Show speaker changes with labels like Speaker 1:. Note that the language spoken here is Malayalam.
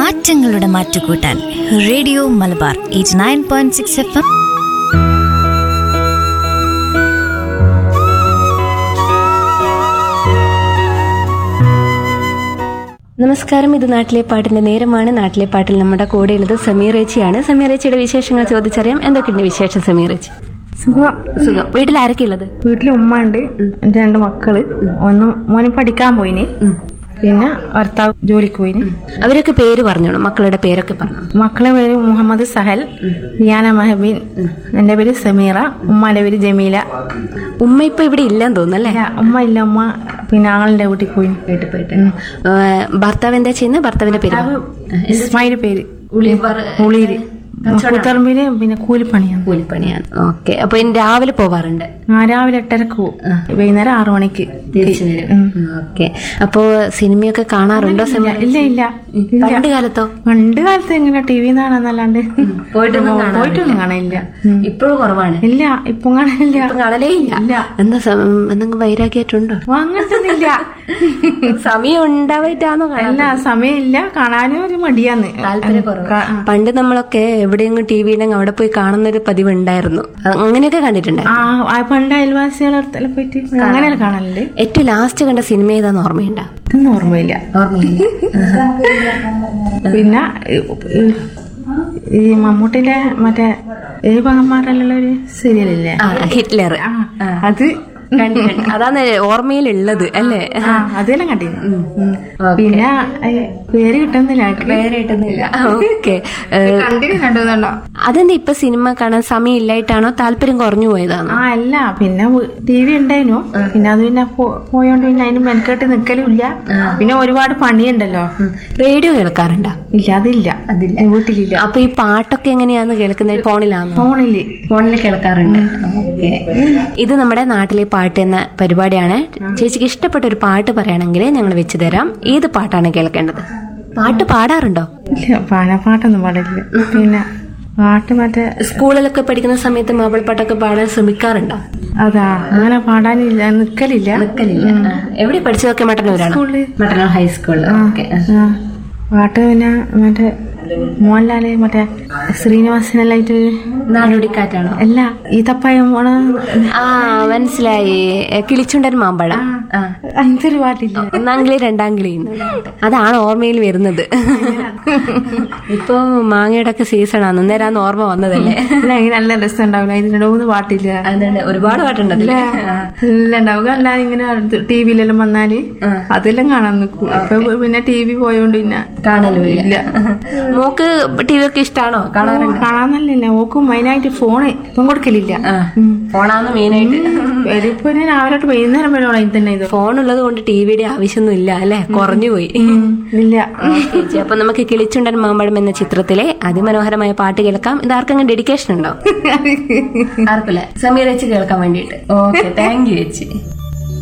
Speaker 1: മാറ്റങ്ങളുടെ മാറ്റുകൂട്ടാൻ radio Malabar eight nine point six F M
Speaker 2: നമസ്കാരം ഇത് നാട്ടിലെ പാട്ടിന്റെ നേരമാണ് നാട്ടിലെ പാട്ടിൽ നമ്മുടെ കൂടെയുള്ളത് സമീർ ചേച്ചിയാണ് സമീർ ചേച്ചിയുടെ വിശേഷങ്ങൾ ചോദിച്ചറിയാം എന്തൊക്കെയുണ്ട് വിശേഷം സമീർ ചേച്ചി
Speaker 3: സുഖം
Speaker 2: സുഖം വീട്ടിൽ ആരൊക്കെ ഉള്ളത്
Speaker 3: വീട്ടിൽ ഉമ്മ ഉണ്ട് എൻ്റെ രണ്ട് മക്കള് ഒന്ന് മോന് പഠിക്കാൻ പോയിന് പിന്നെ ഭർത്താവ് ജോലിക്ക് പോയിന്
Speaker 2: അവരൊക്കെ പേര് പറഞ്ഞോളൂ മക്കളുടെ പേരൊക്കെ പറഞ്ഞു
Speaker 3: മക്കളെ പേര് മുഹമ്മദ് സഹൽ റിയാന മഹബീൻ എൻ്റെ പേര് സമീറ ഉമ്മാൻ്റെ പേര് ജമീല
Speaker 2: ഉമ്മ ഇപ്പൊ ഇവിടെ ഇല്ലെന്ന് തോന്നുന്നു അല്ലേ
Speaker 3: ഇല്ല, ഉമ്മ ഇല്ല ഉമ്മ പിന്നെ ആളിൻ്റെ വീട്ടിൽ പോയി
Speaker 2: വീട്ടിൽ പോയിട്ട് ഏഹ്, ഭർത്താവ് എന്താ ചെയ്യുന്നത് ഭർത്താവിന്റെ പേര്
Speaker 3: ഇസ്മായിൽ പേര് ഉളീര് കൂത്തറമ്പില് പിന്നെ കൂലിപ്പണിയാണ്
Speaker 2: കൂലിപ്പണിയാണ് ഓക്കെ അപ്പൊ ഇനി രാവിലെ പോവാറുണ്ട്
Speaker 3: ആ രാവിലെ എട്ടരക്ക് പോകും വൈകുന്നേരം ആറു മണിക്ക്
Speaker 2: തിരിച്ചു വരും ഓക്കെ അപ്പോ സിനിമയൊക്കെ കാണാറുണ്ടോ സമീർ
Speaker 3: ഇല്ല ഇല്ല ഇല്ല
Speaker 2: പണ്ട് കാലത്തോ
Speaker 3: പണ്ട് കാലത്ത് എങ്ങനെ ടി വി കാണാന്നല്ലാണ്ട്
Speaker 2: പോയിട്ടൊന്നും കാണാറില്ല.
Speaker 3: പോയിട്ടൊന്നും കാണില്ല ഉം.
Speaker 2: ഇപ്പോഴും കുറവാണ്
Speaker 3: ഇല്ല ഇപ്പൊ കാണില്ല
Speaker 2: ഇപ്പം കാണലേ ഇല്ല
Speaker 3: ഇല്ല.
Speaker 2: എന്താ സം- എന്തെങ്കിലും വൈരാഗ്യമായിട്ടുണ്ടോ
Speaker 3: അങ്ങനത്തൊന്നുമില്ല
Speaker 2: സമയം ഉണ്ടാവായിട്ടാണോ
Speaker 3: അല്ല സമയമില്ല കാണാനും ഒരു മടിയാന്ന് ക- ആ.
Speaker 2: പണ്ട് നമ്മളൊക്കെ എവിടെയെങ്കിലും ടി വിയിലെങ്കിൽ അവിടെ പോയി കാണുന്ന ഒരു പതിവ് ഉണ്ടായിരുന്നു അത് അങ്ങനെയൊക്കെ കണ്ടിട്ടുണ്ട്
Speaker 3: ആ ആ പണ്ട് അയൽവാസികളുടെ അടുത്തെല്ലാം പോയിട്ട് അങ്ങനെയല്ല കാണലുണ്ട്
Speaker 2: ഏറ്റവും ലാസ്റ്റ് കണ്ട സിനിമ ഏതാന്ന് ഓർമ്മയുണ്ടോ
Speaker 3: ഇതൊന്നും ഓർമ്മയില്ല
Speaker 2: ഓർമ്മയില്ല
Speaker 3: പിന്നെ ഈ- ഈ മമ്മൂട്ടിന്റെ മറ്റേ ഏഴ് പങ്ങന്മാരെല്ലാം ഒരു സീരിയലില്ലേ
Speaker 2: ആ ഹിറ്റ്ലർ
Speaker 3: ആ അത്
Speaker 2: കണ്ടിട്ടുണ്ട് അതാണ് ഓർമ്മയിലുള്ളത് അല്ലേ
Speaker 3: ആ അതെല്ലാം കണ്ടിരുന്നു ഉം. പിന്നെ ഏ, പേര് കിട്ടുന്നില്ല
Speaker 2: വേറെ ഇട്ടുന്നില്ല ഓക്കെ
Speaker 3: കണ്ടിന് കണ്ടതുണ്ടോ
Speaker 2: അതെന്താ ഇപ്പൊ സിനിമ കാണാൻ സമയം ഇല്ലായിട്ടാണോ താല്പര്യം കുറഞ്ഞു പോയതാണോ
Speaker 3: ആ അല്ല പിന്നെ ടി വി ഉണ്ടായിരുന്നു പിന്നെ അത് പിന്നെ പോ- പോയോണ്ട് പിന്നെ അതിന് മെനക്കെട്ട് നിക്കലും ഇല്ല പിന്നെ ഒരുപാട് പണിയുണ്ടല്ലോ
Speaker 2: റേഡിയോ കേൾക്കാറുണ്ടോ
Speaker 3: ഇല്ല അതില്ല അതില്ല വീട്ടിലില്ല
Speaker 2: അപ്പൊ ഈ പാട്ടൊക്കെ എങ്ങനെയാന്ന് കേൾക്കുന്നത് ഫോണിലാണോ
Speaker 3: ഫോണില്
Speaker 2: ഫോണിൽ കേൾക്കാറുണ്ട് ഇത് നമ്മുടെ നാട്ടിലെ പാട്ട് എന്ന പരിപാടിയാണ് ചേച്ചിക്ക് ഇഷ്ടപ്പെട്ട ഒരു പാട്ട് പറയുകയാണെങ്കിൽ ഞങ്ങൾ വെച്ച് തരാം ഏത് പാട്ടാണ് കേൾക്കേണ്ടത് പാട്ട് പാടാറുണ്ടോ
Speaker 3: ഇല്ല പാന പാട്ടൊന്നും പാടില്ല പിന്നെ പാട്ട് മറ്റേ
Speaker 2: സ്കൂളിലൊക്കെ പഠിക്കുന്ന സമയത്ത് മാപ്പിളപ്പാട്ടൊക്കെ പാടാൻ ശ്രമിക്കാറുണ്ടോ
Speaker 3: അതാ അങ്ങനെ പാടാനില്ല നിക്കലില്ല
Speaker 2: നിൽക്കലില്ല എവിടെ പഠിച്ചതൊക്കെ മട്ടന്നൂരാണ്
Speaker 3: സ്കൂളില്.
Speaker 2: മട്ടന്നൂർ ഹൈസ്കൂളിൽ ഓക്കെ
Speaker 3: ആ, പാട്ട് പിന്നെ മറ്റേ മോഹൻലാല് മറ്റേ ശ്രീനിവാസനെല്ലായിട്ട്
Speaker 2: നാടോടിക്കാറ്റാണോ
Speaker 3: അല്ല ഈ തപ്പായം പോണ
Speaker 2: ആ മനസ്സിലായി എ, കിളിച്ചുണ്ടൻ മാമ്പഴം ആ
Speaker 3: അങ്ങനത്തെ ഒരു പാട്ടില്ല
Speaker 2: ഒന്നാം കിളി രണ്ടാം കിളി എന്ന്. അതാണ് ഓർമ്മയിൽ വരുന്നത് ഇപ്പൊ മാങ്ങയുടെ ഒക്കെ സീസൺ ആണ് അന്നേരം ഓർമ്മ വന്നതല്ലേ
Speaker 3: അല്ല അങ്ങനെ നല്ല രസം ഉണ്ടാവില്ല ഇതിനിടെ മൂന്ന് പാട്ടില്ല
Speaker 2: അതുകൊണ്ട് ഒരുപാട് പാട്ടുണ്ടല്ലേ
Speaker 3: എല്ലാം ഉണ്ടാവുക അല്ലാതെ ഇങ്ങനെ ടി വിയിലെല്ലാം വന്നാല് അതെല്ലാം കാണാൻ നിൽക്കും ഇപ്പൊ പിന്നെ ടി വി പോയോണ്ട് പിന്നെ
Speaker 2: കാണലും ഇല്ല മോക്ക് ടി വി ഒക്കെ ഇഷ്ടാണോ കാണാറുണ്ട്
Speaker 3: കാണാന്നല്ല ഓക്കും മെയിനായിട്ട് ഫോണ് ഇപ്പം കൊടുക്കലില്ല
Speaker 2: ഫോണാന്ന് മെയിനായിട്ട്
Speaker 3: ഇപ്പൊ ഞാൻ രാവിലെ തൊട്ട് വൈകുന്നേരം വരെ അതിൽ തന്നെ ഇത്
Speaker 2: ഫോൺ ഉള്ളത് കൊണ്ട് ടി വിയുടെ ആവശ്യമൊന്നും ഇല്ല അല്ലെ കുറഞ്ഞു പോയി
Speaker 3: ഇല്ല
Speaker 2: ചേച്ചി അപ്പൊ നമുക്ക് കിളിച്ചുണ്ടൻ മാമ്പഴം എന്ന ചിത്രത്തിലെ അതിമനോഹരമായ പാട്ട് കേൾക്കാം ഇത് ആർക്കെങ്കിലും ഡെഡിക്കേഷൻ ഉണ്ടോ ആർക്കില്ല സമീർ ചേച്ചി കേൾക്കാൻ വേണ്ടിയിട്ട് ഓക്കെ താങ്ക് യു ചേച്ചി